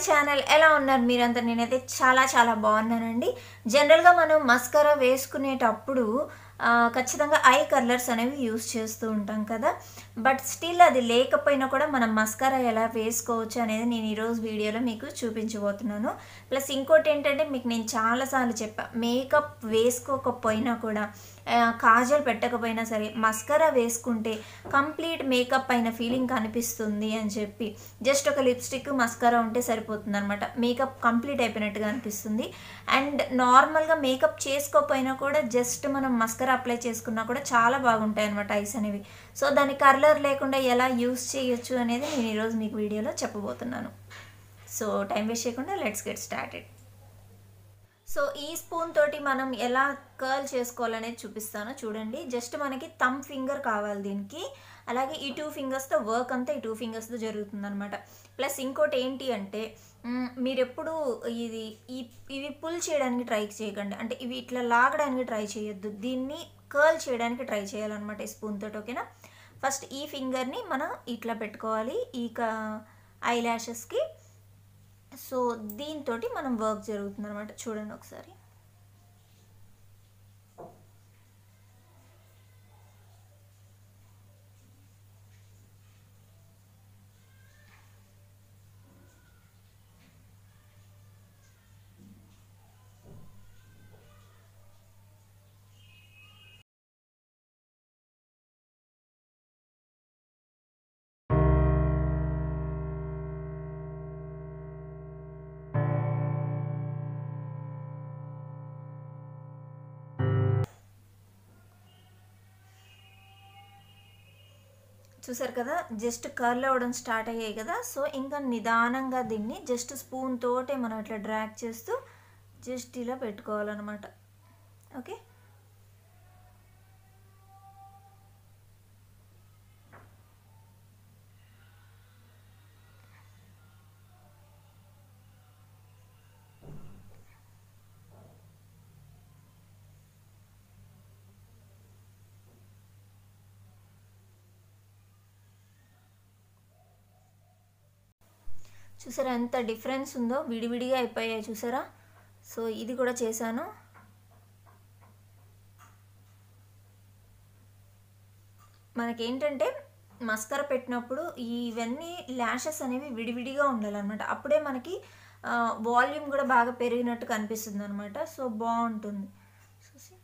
Channel ఎలా ఉన్నారు మీరంతా నేనైతే చాలా చాలా బాగున్నానండి జనరల్గా మనం మస్కరా వేసుకునేటప్పుడు ఆ, ఖచ్చితంగా ఐ కలర్స్ అనేవి యూస్ చేస్తూ ఉంటాం కదా బట్ స్టిల్ అది లేకపోయినా కూడా మనం మస్కరా ఎలా వేసుకోవచ్చు అనేది నేను ఈరోజు వీడియోలో మీకు చూపించబోతున్నాను ప్లస్ ఇంకోటి ఏంటంటే మీకు నేను చాలాసార్లు చెప్పా మేకప్ వేసుకోకపోయినా కూడా ఆ, కాజల్ పెట్టకపోయినా సరే మస్కరా వేసుకుంటే కంప్లీట్ మేకప్ అయిన ఫీలింగ్ కనిపిస్తుంది అని చెప్పి జస్ట్ ఒక లిప్స్టిక్ మస్కరా ఉంటే సరిపోతుంది అనమాట మేకప్ కంప్లీట్ అయిపోయినట్టుగా అనిపిస్తుంది అండ్ నార్మల్గా మేకప్ చేసుకోకపోయినా కూడా జస్ట్ మనం మస్కరా అప్లై చేసుకున్నా కూడా చాలా బాగుంటాయి అనమాట ఐస్ అనేవి సో దాని కలర్ లేకుండా ఎలా యూస్ చేయొచ్చు అనేది నేను ఈరోజు మీకు వీడియోలో చెప్పబోతున్నాను సో టైం వేస్ట్ చేయకుండా లెట్స్ గెట్ స్టార్టెడ్ సో ఈ స్పూన్ తోటి మనం ఎలా కర్ల్ చేసుకోవాలనేది చూపిస్తాను చూడండి జస్ట్ మనకి థమ్ ఫింగర్ కావాలి దీనికి అలాగే ఈ టూ ఫింగర్స్తో వర్క్ అంతా ఈ టూ ఫింగర్స్తో జరుగుతుంది అనమాట ప్లస్ ఇంకోటి ఏంటి అంటే మ్, మీరు ఎప్పుడు ఇది ఈ ఇవి పుల్ చేయడానికి ట్రై చేయకండి అంటే ఇవి ఇట్లా లాగడానికి ట్రై చేయొద్దు దీన్ని కర్ల్ చేయడానికి ట్రై చేయాలన్నమాట ఈ స్పూన్ తోటి ఓకేనా ఫస్ట్ ఈ ఫింగర్ని మనం ఇట్లా పెట్టుకోవాలి ఈ ఐ ల్యాషెస్కి సో దీంతో మనం వర్క్ జరుగుతుంది అనమాట చూడండి ఒకసారి చూసారు కదా జస్ట్ కర్ల్ అవ్వడం స్టార్ట్ అయ్యాయి కదా సో ఇంకా నిదానంగా దీన్ని జస్ట్ స్పూన్ తోటే మనం ఇట్లా డ్రాగ్ చేస్తూ జస్ట్ ఇలా పెట్టుకోవాలన్నమాట ఓకే చూసారా ఎంత డిఫరెన్స్ ఉందో విడివిడిగా అయిపోయాయి చూసారా సో ఇది కూడా చేశాను మనకేంటంటే మస్కర పెట్టినప్పుడు ఇవన్నీ ల్యాషెస్ అనేవి విడివిడిగా ఉండాలన్నమాట అప్పుడే మనకి వాల్యూమ్ కూడా బాగా పెరిగినట్టు కనిపిస్తుంది అనమాట సో బాగుంటుంది చూసి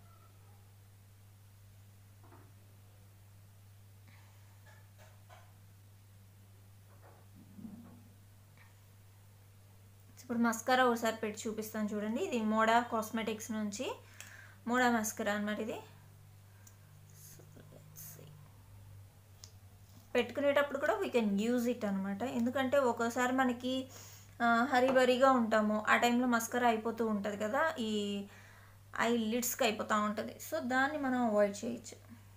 ఇప్పుడు మస్కరా ఒకసారి పెట్టి చూపిస్తాను చూడండి ఇది మోడా కాస్మెటిక్స్ నుంచి మోడా మస్కరా అనమాట ఇది So, let's see. పెట్టుకునేటప్పుడు కూడా వీ కెన్ యూజ్ ఇట్ అనమాట ఎందుకంటే ఒక్కోసారి మనకి హరిబరిగా ఉంటాము ఆ టైంలో మస్కరా అయిపోతూ ఉంటుంది కదా ఈ ఐ లిడ్స్కి అయిపోతూ ఉంటుంది సో దాన్ని మనం అవాయిడ్ చేయొచ్చు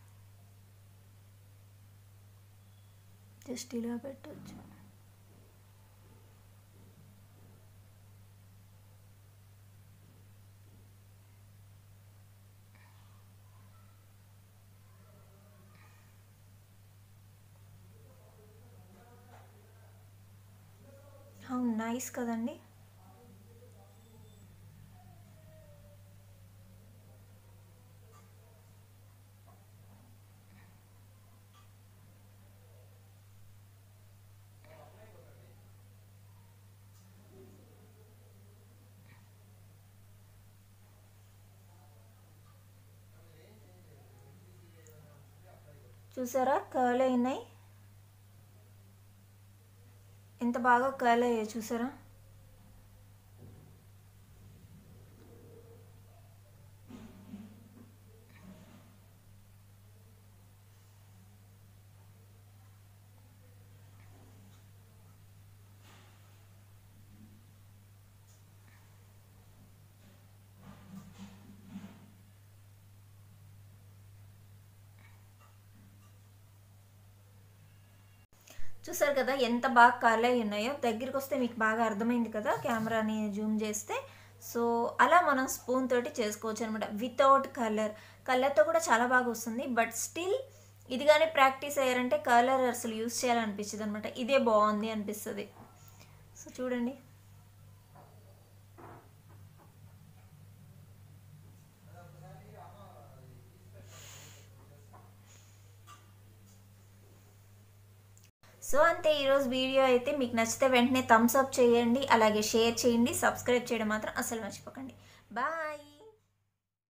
జస్ట్ ఇలా పెట్టచ్చు హౌ నైస్ కదండి చూసారా కర్ల్ అయినాయి ఎంత బాగా కర్ల్ అయ్యాయి చూసారా చూసారు కదా ఎంత బాగా కర్ల్ అయి ఉన్నాయో దగ్గరికి వస్తే మీకు బాగా అర్థమైంది కదా కెమెరాని జూమ్ చేస్తే సో అలా మనం స్పూన్ తోటి చేసుకోవచ్చు అనమాట వితౌట్ కలర్ కలర్తో కూడా చాలా బాగా వస్తుంది బట్ స్టిల్ ఇది కానీ ప్రాక్టీస్ అయ్యారంటే కలర్ అసలు యూస్ చేయాలనిపించదు అనమాట ఇదే బాగుంది అనిపిస్తుంది సో చూడండి సో అంతే ఈరోజు వీడియో అయితే మీకు నచ్చితే వెంటనే థమ్స్ అప్ చేయండి అలాగే షేర్ చేయండి సబ్స్క్రైబ్ చేయడం మాత్రం అసలు మర్చిపోకండి బాయ్